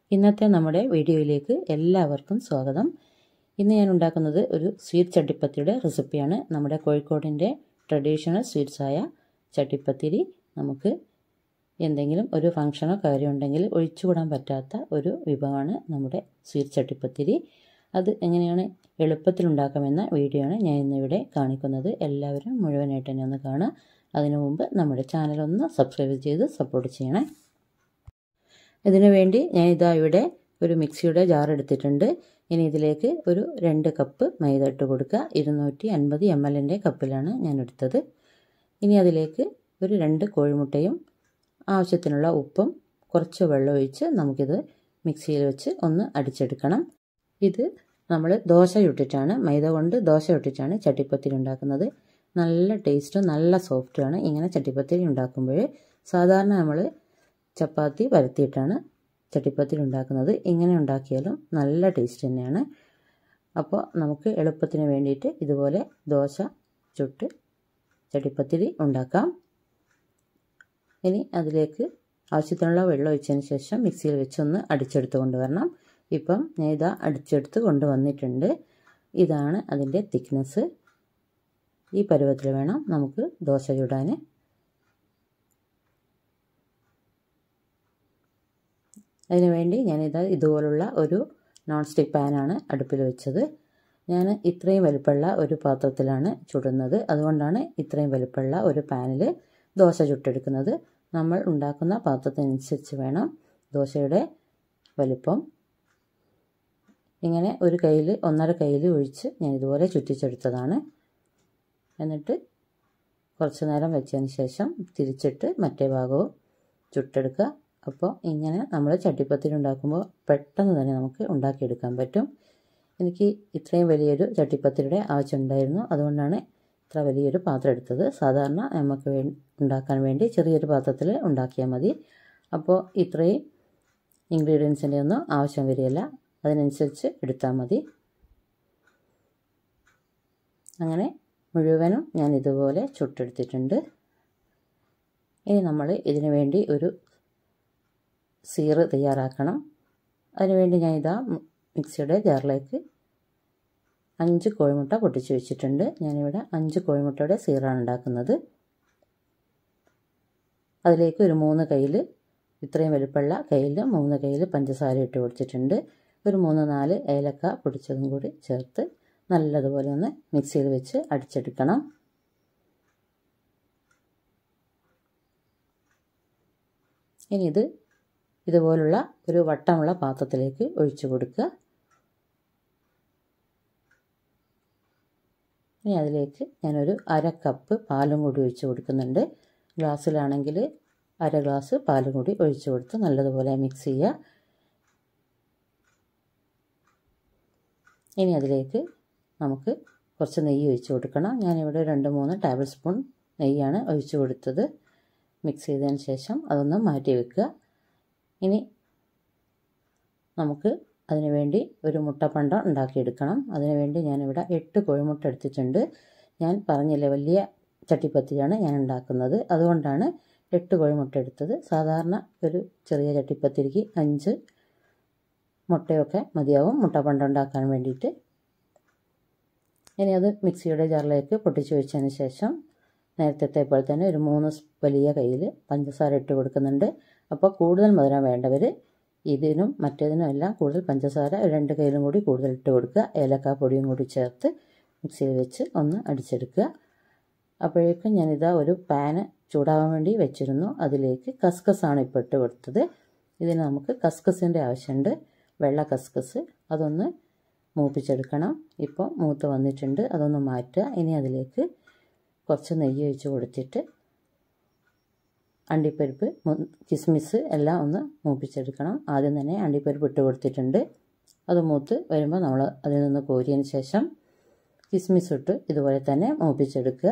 ഇന്നത്തെ നമ്മുടെ വീഡിയോയിലേക്ക് എല്ലാവർക്കും സ്വാഗതം ഇന്ന് ഞാൻ ഉണ്ടാക്കുന്നത് ഒരു സ്വീറ്റ് ചട്ടിപ്പത്തിരിയുടെ റെസിപ്പിയാണ് നമ്മുടെ കോഴിക്കോടിൻ്റെ ട്രഡീഷണൽ സ്വീറ്റ്സായ ചട്ടിപ്പത്തിരി നമുക്ക് എന്തെങ്കിലും ഒരു ഫംഗ്ഷനോ കാര്യം ഉണ്ടെങ്കിൽ ഒഴിച്ചുകൂടാൻ പറ്റാത്ത ഒരു വിഭവമാണ് നമ്മുടെ സ്വീറ്റ് ചട്ടിപ്പത്തിരി അത് എങ്ങനെയാണ് എളുപ്പത്തിൽ ഉണ്ടാക്കാമെന്ന വീഡിയോ ആണ് ഞാൻ ഇന്നിവിടെ കാണിക്കുന്നത് എല്ലാവരും മുഴുവനായിട്ട് തന്നെ ഒന്ന് കാണുക അതിനു മുമ്പ് നമ്മുടെ ചാനൽ ഒന്ന് സബ്സ്ക്രൈബ് ചെയ്ത് സപ്പോർട്ട് ചെയ്യണേ ഇതിനു വേണ്ടി ഞാൻ ഇതാ ഇവിടെ ഒരു മിക്സിയുടെ ജാർ എടുത്തിട്ടുണ്ട് ഇനി ഇതിലേക്ക് ഒരു രണ്ട് കപ്പ് മൈദ ഇട്ട് കൊടുക്കുക ഇരുന്നൂറ്റി അൻപത് എം എല്ലിൻ്റെ കപ്പിലാണ് ഞാൻ എടുത്തത് ഇനി അതിലേക്ക് ഒരു രണ്ട് കോഴിമുട്ടയും ആവശ്യത്തിനുള്ള ഉപ്പും കുറച്ച് വെള്ളം ഒഴിച്ച് നമുക്കിത് മിക്സിയിൽ വെച്ച് ഒന്ന് അടിച്ചെടുക്കണം ഇത് നമ്മൾ ദോശ ഇട്ടിട്ടാണ് മൈദ കൊണ്ട് ദോശ ഇട്ടിട്ടാണ് ചട്ടിപ്പത്തിരി ഉണ്ടാക്കുന്നത് നല്ല ടേസ്റ്റും നല്ല സോഫ്റ്റുമാണ് ഇങ്ങനെ ചട്ടിപ്പത്തിരി ഉണ്ടാക്കുമ്പോൾ സാധാരണ നമ്മൾ ചപ്പാത്തി പരത്തിയിട്ടാണ് ചട്ടിപ്പത്തിരി ഉണ്ടാക്കുന്നത് ഇങ്ങനെ ഉണ്ടാക്കിയാലും നല്ല ടേസ്റ്റ് തന്നെയാണ് അപ്പോൾ നമുക്ക് എളുപ്പത്തിന് വേണ്ടിയിട്ട് ഇതുപോലെ ദോശ ചുട്ട് ചട്ടിപ്പത്തിരി ഉണ്ടാക്കാം ഇനി അതിലേക്ക് ആവശ്യത്തിനുള്ള വെള്ളം ഒഴിച്ചതിന് ശേഷം മിക്സിയിൽ വെച്ചൊന്ന് അടിച്ചെടുത്ത് കൊണ്ടുവരണം ഇപ്പം ഞാൻ ഇതാ അടിച്ചെടുത്ത് കൊണ്ടുവന്നിട്ടുണ്ട് ഇതാണ് അതിൻ്റെ തിക്നെസ് ഈ പരുവത്തിൽ വേണം നമുക്ക് ദോശ ചുടാൻ അതിനുവേണ്ടി ഞാനിത് ഇതുപോലുള്ള ഒരു നോൺ സ്റ്റിക്ക് പാനാണ് അടുപ്പിൽ വെച്ചത് ഞാൻ ഇത്രയും വലുപ്പമുള്ള ഒരു പാത്രത്തിലാണ് ചുടുന്നത് അതുകൊണ്ടാണ് ഇത്രയും വലുപ്പമുള്ള ഒരു പാനിൽ ദോശ ചുട്ടെടുക്കുന്നത് നമ്മൾ ഉണ്ടാക്കുന്ന പാത്രത്തിനനുസരിച്ച് വേണം ദോശയുടെ വലിപ്പം ഇങ്ങനെ ഒരു കയ്യിൽ ഒന്നര കയ്യിൽ ഒഴിച്ച് ഞാൻ ഇതുപോലെ ചുറ്റിച്ചെടുത്തതാണ് എന്നിട്ട് കുറച്ച് നേരം വെച്ചതിന് ശേഷം തിരിച്ചിട്ട് മറ്റേ ഭാഗവും ചുട്ടെടുക്കുക അപ്പോൾ ഇങ്ങനെ നമ്മൾ ചട്ടിപ്പത്തിരി ഉണ്ടാക്കുമ്പോൾ പെട്ടെന്ന് തന്നെ നമുക്ക് ഉണ്ടാക്കിയെടുക്കാൻ പറ്റും എനിക്ക് ഇത്രയും വലിയൊരു ചട്ടിപ്പത്തിരിയുടെ ആവശ്യമുണ്ടായിരുന്നു അതുകൊണ്ടാണ് ഇത്ര വലിയൊരു പാത്രം എടുത്തത് സാധാരണ നമുക്ക് വേ ഉണ്ടാക്കാൻ വേണ്ടി ചെറിയൊരു പാത്രത്തിൽ ഉണ്ടാക്കിയാൽ മതി അപ്പോൾ ഇത്രയും ഇൻഗ്രീഡിയൻസിൻ്റെ ഒന്നും ആവശ്യം വരികയില്ല അതിനനുസരിച്ച് എടുത്താൽ മതി അങ്ങനെ മുഴുവനും ഞാൻ ഇതുപോലെ ചുട്ടെടുത്തിട്ടുണ്ട് ഇനി നമ്മൾ ഇതിനു വേണ്ടി ഒരു സീറ് തയ്യാറാക്കണം അതിനുവേണ്ടി ഞാൻ ഇതാ മിക്സിയുടെ ജാറിലേക്ക് അഞ്ച് കോഴിമുട്ട പൊട്ടിച്ച് വെച്ചിട്ടുണ്ട് ഞാനിവിടെ അഞ്ച് കോഴിമുട്ടയുടെ സീറാണ് ഉണ്ടാക്കുന്നത് അതിലേക്ക് ഒരു മൂന്ന് കയ്യിൽ ഇത്രയും വലുപ്പമുള്ള കയ്യിൽ മൂന്ന് കയ്യിൽ പഞ്ചസാര ഇട്ട് കൊടുത്തിട്ടുണ്ട് ഒരു മൂന്ന് നാല് ഏലക്ക പൊടിച്ചതും കൂടി ചേർത്ത് നല്ലതുപോലെ ഒന്ന് മിക്സിയിൽ വെച്ച് അടിച്ചെടുക്കണം ഇനി ഇത് ഇതുപോലുള്ള ഒരു വട്ടമുള്ള പാത്രത്തിലേക്ക് ഒഴിച്ചു കൊടുക്കുക ഇനി അതിലേക്ക് ഞാനൊരു അര കപ്പ് പാലും കൂടി ഒഴിച്ച് കൊടുക്കുന്നുണ്ട് ഗ്ലാസ്സിലാണെങ്കിൽ അര ഗ്ലാസ് പാലും കൂടി ഒഴിച്ച് കൊടുത്ത് നല്ലതുപോലെ മിക്സ് ചെയ്യുക ഇനി അതിലേക്ക് നമുക്ക് കുറച്ച് നെയ്യ് ഒഴിച്ച് കൊടുക്കണം ഞാനിവിടെ രണ്ട് മൂന്ന് ടേബിൾ സ്പൂൺ നെയ്യാണ് ഒഴിച്ച് കൊടുത്തത് മിക്സ് ചെയ്തതിന് ശേഷം അതൊന്ന് മാറ്റി വെക്കുക ഇനി നമുക്ക് അതിനു വേണ്ടി ഒരു മുട്ടപ്പണ്ട ഉണ്ടാക്കിയെടുക്കണം അതിനുവേണ്ടി ഞാനിവിടെ എട്ട് കോഴിമുട്ട എടുത്തിട്ടുണ്ട് ഞാൻ പറഞ്ഞില്ലേ വലിയ ചട്ടിപ്പത്തിരിയാണ് ഞാൻ ഉണ്ടാക്കുന്നത് അതുകൊണ്ടാണ് എട്ട് കോഴിമുട്ട എടുത്തത് സാധാരണ ഒരു ചെറിയ ചട്ടിപ്പത്തിരിക്ക് അഞ്ച് മുട്ടയൊക്കെ മതിയാവും മുട്ടപ്പണ്ട ഉണ്ടാക്കാൻ വേണ്ടിയിട്ട് ഇനി അത് മിക്സിയുടെ ജാറിലേക്ക് പൊട്ടിച്ച് വെച്ചതിന് ശേഷം നേരത്തെ പോലെ തന്നെ ഒരു മൂന്ന് വലിയ കയ്യിൽ പഞ്ചസാര ഇട്ട് കൊടുക്കുന്നുണ്ട് അപ്പോൾ കൂടുതൽ മധുരം വേണ്ടവർ ഇതിനും മറ്റേതിനും എല്ലാം കൂടുതൽ പഞ്ചസാര രണ്ട് കയ്യിലും കൂടി കൂടുതൽ ഇട്ട് കൊടുക്കുക ഏലക്കാ പൊടിയും കൂടി ചേർത്ത് മിക്സിയിൽ വെച്ച് ഒന്ന് അടിച്ചെടുക്കുക അപ്പോഴേക്കും ഞാനിതാ ഒരു പാന് ചൂടാവാൻ വേണ്ടി വെച്ചിരുന്നു അതിലേക്ക് കസ്കസാണ് ഇപ്പോൾ ഇട്ട് കൊടുത്തത് ഇതിന് നമുക്ക് കസ്കസിൻ്റെ ആവശ്യമുണ്ട് വെള്ള കസ്കസ് അതൊന്ന് മൂപ്പിച്ചെടുക്കണം ഇപ്പോൾ മൂത്ത് വന്നിട്ടുണ്ട് അതൊന്ന് മാറ്റുക ഇനി അതിലേക്ക് കുറച്ച് നെയ്യ് ഒഴിച്ച് കൊടുത്തിട്ട് അണ്ടിപ്പരിപ്പ് കിസ്മിസ് എല്ലാം ഒന്ന് മൂപ്പിച്ചെടുക്കണം ആദ്യം തന്നെ അണ്ടിപ്പരിപ്പ് ഇട്ട് കൊടുത്തിട്ടുണ്ട് അത് മൂത്ത് വരുമ്പോൾ നമ്മൾ അതിൽ നിന്ന് കോരിയതിന് ശേഷം കിസ്മിസ് ഇട്ട് ഇതുപോലെ തന്നെ മൂപ്പിച്ചെടുക്കുക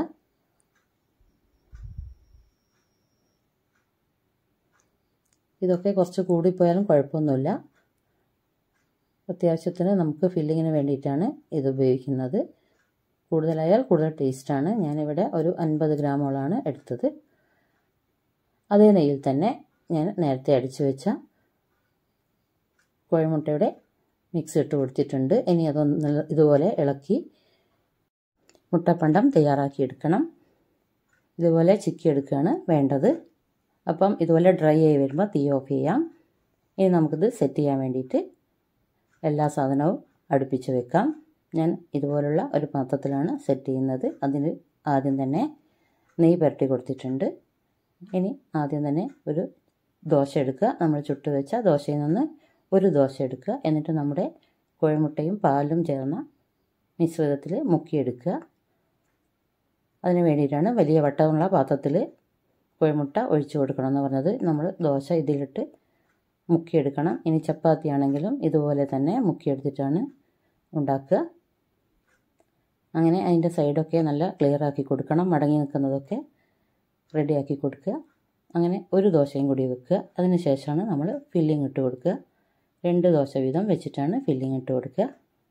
ഇതൊക്കെ കുറച്ച് കൂടിപ്പോയാലും കുഴപ്പമൊന്നുമില്ല അത്യാവശ്യത്തിന് നമുക്ക് ഫില്ലിങ്ങിന് വേണ്ടിയിട്ടാണ് ഇത് ഉപയോഗിക്കുന്നത് കൂടുതലായാൽ കൂടുതൽ ടേസ്റ്റാണ് ഞാനിവിടെ ഒരു അൻപത് ഗ്രാമോളാണ് എടുത്തത് അതേ നെയ്യിൽ തന്നെ ഞാൻ നേരത്തെ അടിച്ചു വെച്ച കോഴിമുട്ടയുടെ മിക്സ് ഇട്ട് കൊടുത്തിട്ടുണ്ട് ഇനി അതൊന്ന് ഇതുപോലെ ഇളക്കി മുട്ടപ്പണ്ടം തയ്യാറാക്കി എടുക്കണം ഇതുപോലെ ചിക്കി എടുക്കുകയാണ് വേണ്ടത് അപ്പം ഇതുപോലെ ഡ്രൈ ആയി വരുമ്പോൾ തീ ഓഫ് ചെയ്യാം ഇനി നമുക്കിത് സെറ്റ് ചെയ്യാൻ വേണ്ടിയിട്ട് എല്ലാ സാധനവും അടുപ്പിച്ച് വെക്കാം ഞാൻ ഇതുപോലുള്ള ഒരു പാത്രത്തിലാണ് സെറ്റ് ചെയ്യുന്നത് അതിന് ആദ്യം തന്നെ നെയ്യ് പുരട്ടി കൊടുത്തിട്ടുണ്ട് ഇനി ആദ്യം തന്നെ ഒരു ദോശ എടുക്കുക നമ്മൾ ചുട്ട് വെച്ച ദോശയിൽ നിന്ന് ഒരു ദോശ എടുക്കുക എന്നിട്ട് നമ്മുടെ കോഴിമുട്ടയും പാലും ചേർന്ന മിശ്രിതത്തിൽ മുക്കിയെടുക്കുക അതിന് വേണ്ടിയിട്ടാണ് വലിയ വട്ടമുള്ള പാത്രത്തിൽ കോഴിമുട്ട ഒഴിച്ചു കൊടുക്കണം എന്ന് പറഞ്ഞത് നമ്മൾ ദോശ ഇതിലിട്ട് മുക്കിയെടുക്കണം ഇനി ചപ്പാത്തി ആണെങ്കിലും ഇതുപോലെ തന്നെ മുക്കിയെടുത്തിട്ടാണ് ഉണ്ടാക്കുക അങ്ങനെ അതിൻ്റെ സൈഡൊക്കെ നല്ല ക്ലിയർ ആക്കി കൊടുക്കണം മടങ്ങി നിൽക്കുന്നതൊക്കെ റെഡിയാക്കി കൊടുക്കുക അങ്ങനെ ഒരു ദോശയും കൂടി വെക്കുക അതിന് ശേഷമാണ് നമ്മൾ ഫില്ലിംഗ് ഇട്ട് കൊടുക്കുക രണ്ട് ദോശ വീതം വെച്ചിട്ടാണ് ഫില്ലിംഗ് ഇട്ട് കൊടുക്കുക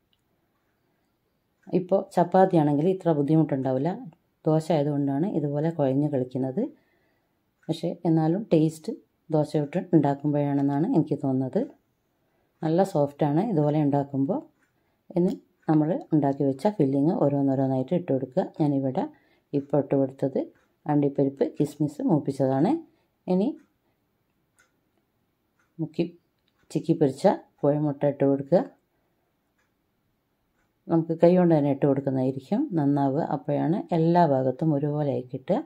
ഇപ്പോൾ ചപ്പാത്തി ആണെങ്കിൽ ഇത്ര ബുദ്ധിമുട്ടുണ്ടാവില്ല ദോശ ആയതുകൊണ്ടാണ് ഇതുപോലെ കുഴഞ്ഞ് കളിക്കുന്നത് പക്ഷേ എന്നാലും ടേസ്റ്റ് ദോശ ഇട്ട് ഉണ്ടാക്കുമ്പോഴാണെന്നാണ് എനിക്ക് തോന്നുന്നത് നല്ല സോഫ്റ്റാണ് ഇതുപോലെ ഉണ്ടാക്കുമ്പോൾ ഇനി നമ്മൾ ഉണ്ടാക്കി വെച്ച ഫില്ലിങ് ഓരോന്നോരോന്നായിട്ട് ഇട്ട് കൊടുക്കുക ഞാനിവിടെ ഇപ്പോൾ ഇട്ട് കൊടുത്തത് അണ്ടിപ്പരിപ്പ് കിസ്മിസ് മൂപ്പിച്ചതാണ് ഇനി മുക്കി ചിക്കി പൊരിച്ച കോഴിമുട്ട ഇട്ട് കൊടുക്കുക നമുക്ക് കൈ കൊണ്ട് തന്നെ ഇട്ട് കൊടുക്കുന്നതായിരിക്കും നന്നാവുക അപ്പോഴാണ് എല്ലാ ഭാഗത്തും ഒരുപോലെ ആയി കിട്ടുക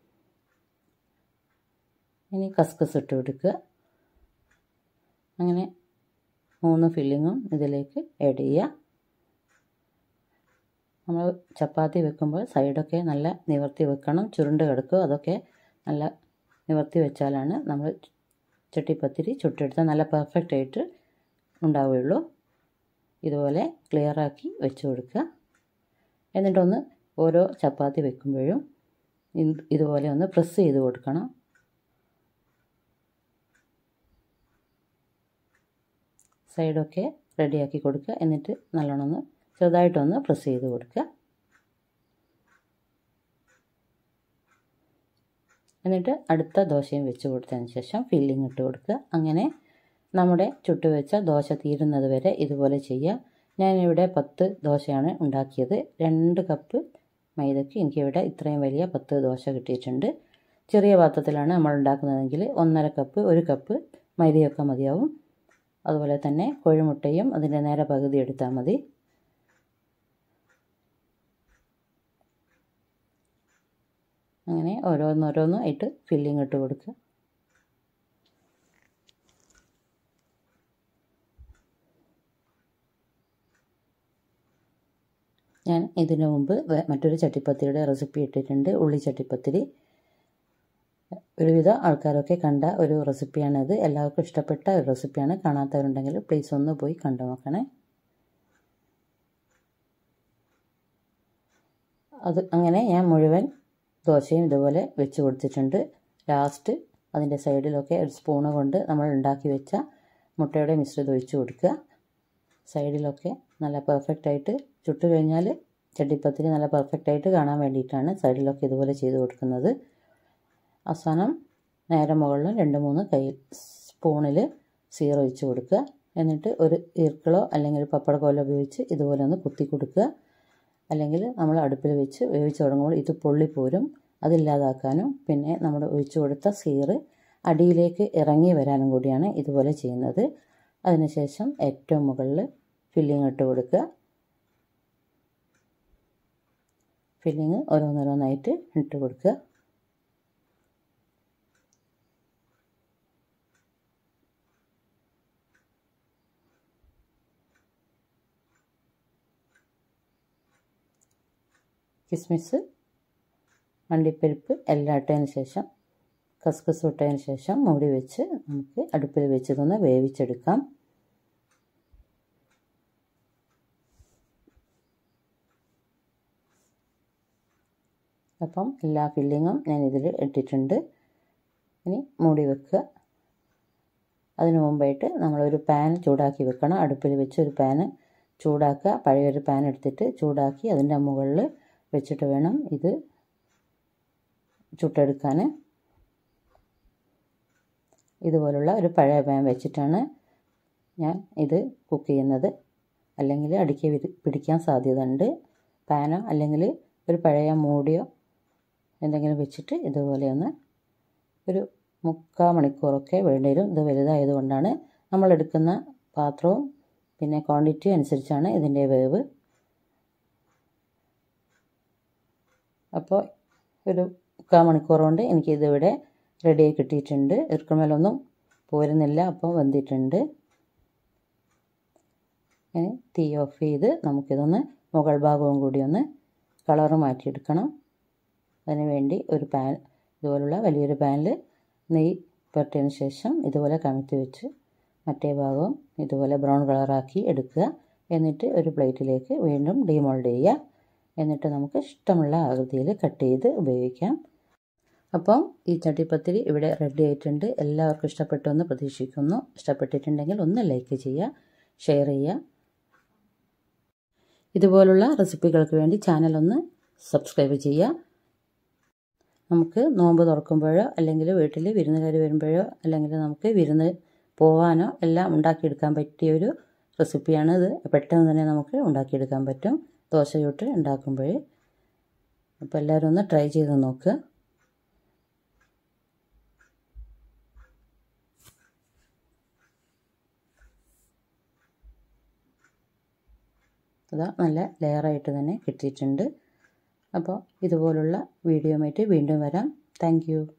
ഇനി കസ്കസ് ഇട്ട് കൊടുക്കുക അങ്ങനെ മൂന്ന് ഫില്ലിങ്ങും ഇതിലേക്ക് ആഡ് ചെയ്യുക നമ്മൾ ചപ്പാത്തി വെക്കുമ്പോൾ സൈഡൊക്കെ നല്ല നിവർത്തി വെക്കണം ചുരുണ്ട് കിടക്കും അതൊക്കെ നല്ല നിവർത്തി വെച്ചാലാണ് നമ്മൾ ചട്ടിപ്പത്തിരി ചുട്ടെടുത്താൽ നല്ല പെർഫെക്റ്റ് ആയിട്ട് ഉണ്ടാവുകയുള്ളൂ ഇതുപോലെ ക്ലിയറാക്കി വെച്ച് കൊടുക്കുക എന്നിട്ടൊന്ന് ഓരോ ചപ്പാത്തി വെക്കുമ്പോഴും ഇതുപോലെ ഒന്ന് പ്രസ് ചെയ്ത് കൊടുക്കണം സൈഡൊക്കെ റെഡിയാക്കി കൊടുക്കുക എന്നിട്ട് നല്ലോണം ഒന്ന് ചെറുതായിട്ടൊന്ന് പ്രസ് ചെയ്ത് കൊടുക്കുക എന്നിട്ട് അടുത്ത ദോശയും വെച്ച് കൊടുത്തതിന് ശേഷം ഫില്ലിംഗ് ഇട്ട് കൊടുക്കുക അങ്ങനെ നമ്മുടെ ചുട്ടുവെച്ച ദോശ തീരുന്നത് വരെ ഇതുപോലെ ചെയ്യുക ഞാനിവിടെ പത്ത് ദോശയാണ് ഉണ്ടാക്കിയത് രണ്ട് കപ്പ് മൈദയ്ക്ക് എനിക്കിവിടെ ഇത്രയും വലിയ പത്ത് ദോശ കിട്ടിയിട്ടുണ്ട് ചെറിയ പാത്രത്തിലാണ് നമ്മൾ ഉണ്ടാക്കുന്നതെങ്കിൽ ഒന്നര കപ്പ് ഒരു കപ്പ് മൈദയൊക്കെ മതിയാവും അതുപോലെ തന്നെ കോഴിമുട്ടയും അതിൻ്റെ നേരെ പകുതി എടുത്താൽ മതി അങ്ങനെ ഓരോന്നോരോന്നും ആയിട്ട് ഫില്ലിംഗ് ഇട്ട് കൊടുക്കുക ഞാൻ ഇതിനു മുമ്പ് മറ്റൊരു ചട്ടിപ്പത്തിരിയുടെ റെസിപ്പി ഇട്ടിട്ടുണ്ട് ഉള്ളി ചട്ടിപ്പത്തിരി ഒരുവിധ ആൾക്കാരൊക്കെ കണ്ട ഒരു റെസിപ്പിയാണിത് എല്ലാവർക്കും ഇഷ്ടപ്പെട്ട ഒരു റെസിപ്പിയാണ് കാണാത്തവരുണ്ടെങ്കിൽ പ്ലീസ് ഒന്ന് പോയി കണ്ടു നോക്കണേ അത് അങ്ങനെ ഞാൻ മുഴുവൻ ദോശയും ഇതുപോലെ വെച്ച് കൊടുത്തിട്ടുണ്ട് ലാസ്റ്റ് അതിൻ്റെ സൈഡിലൊക്കെ ഒരു സ്പൂണ് കൊണ്ട് നമ്മൾ ഉണ്ടാക്കി വെച്ച മുട്ടയുടെ മിശ്രിതം ഒഴിച്ച് കൊടുക്കുക സൈഡിലൊക്കെ നല്ല പെർഫെക്റ്റ് ആയിട്ട് ചുട്ട് കഴിഞ്ഞാൽ ചട്ടിപ്പത്തിരി നല്ല പെർഫെക്റ്റ് ആയിട്ട് കാണാൻ വേണ്ടിയിട്ടാണ് സൈഡിലൊക്കെ ഇതുപോലെ ചെയ്ത് കൊടുക്കുന്നത് അവസാനം നേരെ മുകളിൽ രണ്ട് മൂന്ന് കൈ സ്പൂണിൽ സീറോ ഒഴിച്ച് കൊടുക്കുക എന്നിട്ട് ഒരു ഈർക്കിളോ അല്ലെങ്കിൽ പപ്പടക്കോലോ ഉപയോഗിച്ച് ഇതുപോലെ ഒന്ന് കുത്തി കൊടുക്കുക അല്ലെങ്കിൽ നമ്മൾ അടുപ്പിൽ വെച്ച് വേവിച്ച് തുടങ്ങുമ്പോൾ ഇത് പൊള്ളിപ്പോരും അതില്ലാതാക്കാനും പിന്നെ നമ്മൾ ഒഴിച്ചു കൊടുത്ത സീറ് അടിയിലേക്ക് ഇറങ്ങി വരാനും കൂടിയാണ് ഇതുപോലെ ചെയ്യുന്നത് അതിനുശേഷം ഏറ്റവും മുകളിൽ ഫില്ലിങ് ഇട്ട് കൊടുക്കുക ഫില്ലിങ് ഓരോന്നോരോന്നായിട്ട് ഇട്ട് കൊടുക്കുക കിസ്മിസ് അണ്ടിപ്പരിപ്പ് എല്ലാം ഇട്ടതിന് ശേഷം കസ്കസ് ഇട്ടതിന് ശേഷം മൂടി വെച്ച് നമുക്ക് അടുപ്പിൽ വെച്ച് ഇതൊന്ന് വേവിച്ചെടുക്കാം അപ്പം എല്ലാ ഫില്ലിങ്ങും ഞാൻ ഇതിൽ ഇട്ടിട്ടുണ്ട് ഇനി മൂടി വെക്കുക അതിന് മുമ്പായിട്ട് നമ്മളൊരു പാൻ ചൂടാക്കി വെക്കണം അടുപ്പിൽ വെച്ച് ഒരു പാന് ചൂടാക്കുക പഴയൊരു പാൻ എടുത്തിട്ട് ചൂടാക്കി അതിൻ്റെ മുകളിൽ വെച്ചിട്ട് വേണം ഇത് ചുട്ടെടുക്കാൻ ഇതുപോലുള്ള ഒരു പഴയ പാൻ വെച്ചിട്ടാണ് ഞാൻ ഇത് കുക്ക് ചെയ്യുന്നത് അല്ലെങ്കിൽ അടിക്ക് വിരി- പിടിക്കാൻ സാധ്യതയുണ്ട് പാനോ അല്ലെങ്കിൽ ഒരു പഴയ മൂടിയോ എന്തെങ്കിലും വെച്ചിട്ട് ഇതുപോലെ ഒന്ന് ഒരു മുക്കാൽ മണിക്കൂറൊക്കെ വേണ്ടി വരും ഇത് വലുതായത് കൊണ്ടാണ് നമ്മൾ എടുക്കുന്ന പാത്രവും പിന്നെ ക്വാണ്ടിറ്റി അനുസരിച്ചാണ് ഇതിൻ്റെ വേവ് അപ്പോൾ ഒരു മുക്കാൽ മണിക്കൂർ കൊണ്ട് എനിക്കിതിവിടെ റെഡിയായി കിട്ടിയിട്ടുണ്ട് ഇറുക്കമേലൊന്നും പോരുന്നില്ല അപ്പോൾ വെന്തിട്ടുണ്ട് ഇനി തീ ഓഫ് ചെയ്ത് നമുക്കിതൊന്ന് മുകൾ ഭാഗവും കൂടി ഒന്ന് കളറ് മാറ്റിയെടുക്കണം അതിന് വേണ്ടി ഒരു പാൻ ഇതുപോലുള്ള വലിയൊരു പാനിൽ നെയ്യ് പുരട്ടിയതിന് ശേഷം ഇതുപോലെ കമഴ്ത്തി വെച്ച് മറ്റേ ഭാഗവും ഇതുപോലെ ബ്രൗൺ കളറാക്കി എടുക്കുക എന്നിട്ട് ഒരു പ്ലേറ്റിലേക്ക് വീണ്ടും ഡീമോൾഡ് ചെയ്യുക എന്നിട്ട് നമുക്ക് ഇഷ്ടമുള്ള ആകൃതിയിൽ കട്ട് ചെയ്ത് ഉപയോഗിക്കാം അപ്പം ഈ ചട്ടിപ്പത്തിരി ഇവിടെ റെഡി ആയിട്ടുണ്ട് എല്ലാവർക്കും ഇഷ്ടപ്പെട്ടു എന്ന് പ്രതീക്ഷിക്കുന്നു ഇഷ്ടപ്പെട്ടിട്ടുണ്ടെങ്കിൽ ഒന്ന് ലൈക്ക് ചെയ്യുക ഷെയർ ചെയ്യുക ഇതുപോലുള്ള റെസിപ്പികൾക്ക് വേണ്ടി ചാനൽ ഒന്ന് സബ്സ്ക്രൈബ് ചെയ്യുക നമുക്ക് നോമ്പ് തുറക്കുമ്പോഴോ അല്ലെങ്കിൽ വീട്ടിൽ വിരുന്നുകാർ വരുമ്പോഴോ അല്ലെങ്കിൽ നമുക്ക് വിരുന്ന് പോകാനോ എല്ലാം ഉണ്ടാക്കിയെടുക്കാൻ പറ്റിയ ഒരു റെസിപ്പിയാണ് ഇത് പെട്ടെന്ന് തന്നെ നമുക്ക് ഉണ്ടാക്കിയെടുക്കാൻ പറ്റും ദോശ ചുട്ട് ഉണ്ടാക്കുമ്പോൾ അപ്പോൾ എല്ലാവരും ഒന്ന് ട്രൈ ചെയ്ത് നോക്കുക അതാ നല്ല ലെയറായിട്ട് തന്നെ കിട്ടിയിട്ടുണ്ട് അപ്പോൾ ഇതുപോലുള്ള വീഡിയോയുമായിട്ട് വീണ്ടും വരാം താങ്ക്